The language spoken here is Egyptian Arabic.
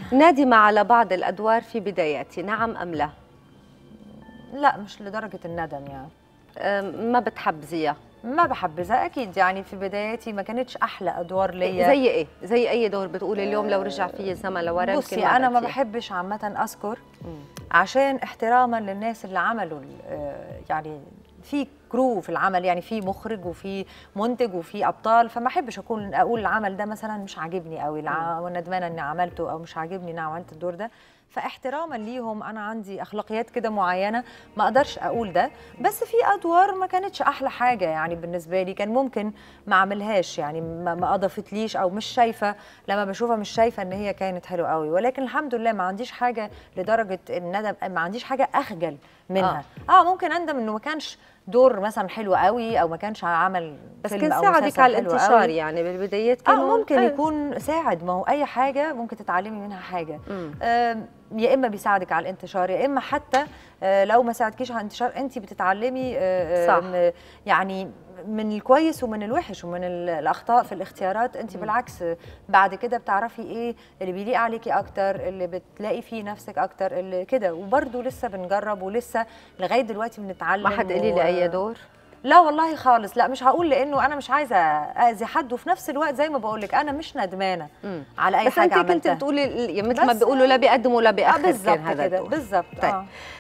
نادمة على بعض الأدوار في بداياتي نعم أم لا لا مش لدرجه الندم يعني أم، ما بتحبذيها ما بحبذها اكيد يعني في بداياتي ما كانتش احلى ادوار ليا زي ايه زي اي دور بتقولي اليوم لو رجع في الزمن لورا يمكن بصي انا ما بدأتيه. بحبش عامه اذكر مم. عشان احتراما للناس اللي عملوا ال- آه، يعني في كرو في العمل يعني في مخرج وفي منتج وفي ابطال فما احبش اكون اقول العمل ده مثلا مش عاجبني قوي ندمانه اني عملته او مش عاجبني اني عملت الدور ده فاحتراما ليهم انا عندي اخلاقيات كده معينه ما اقدرش اقول ده بس في ادوار ما كانتش احلى حاجه يعني بالنسبه لي كان ممكن ما اعملهاش يعني ما, ما اضافتليش او مش شايفه لما بشوفها مش شايفه ان هي كانت حلوه قوي ولكن الحمد لله ما عنديش حاجه لدرجه الندم ما عنديش حاجه اخجل منها اه, آه ممكن اندم انه ما كانش دور مثلا حلو قوي او ما كانش عمل بس فيلم كان أو ساعدك مسلسل على حلو الانتشار قوي. يعني بالبدايات اه كانوا ممكن آه. يكون ساعد ما هو اي حاجه ممكن تتعلمي منها حاجه مم. آم، يا اما بيساعدك على الانتشار يا اما حتى آه، لو ما ساعدكيش على الانتشار انت بتتعلمي آه، صح. آم، يعني من الكويس ومن الوحش ومن ال- الاخطاء في الاختيارات انت بالعكس آه، بعد كده بتعرفي ايه اللي بيليق عليكي اكتر اللي بتلاقي فيه نفسك اكتر اللي كده وبرده لسه بنجرب ولسه لغايه دلوقتي بنتعلم ما حد قالي و- لي اي دور لا والله خالص لا مش هقول لانه انا مش عايزه اذي حد وفي نفس الوقت زي ما بقول لك انا مش ندمانه مم. على اي بس حاجه انت كنت عملتها بتقولي ال- مثل ما بس- بيقولوا لا بيقدم ولا اه بيأخر بالظبط كان هذا كده الدور بالظبط طيب. آه.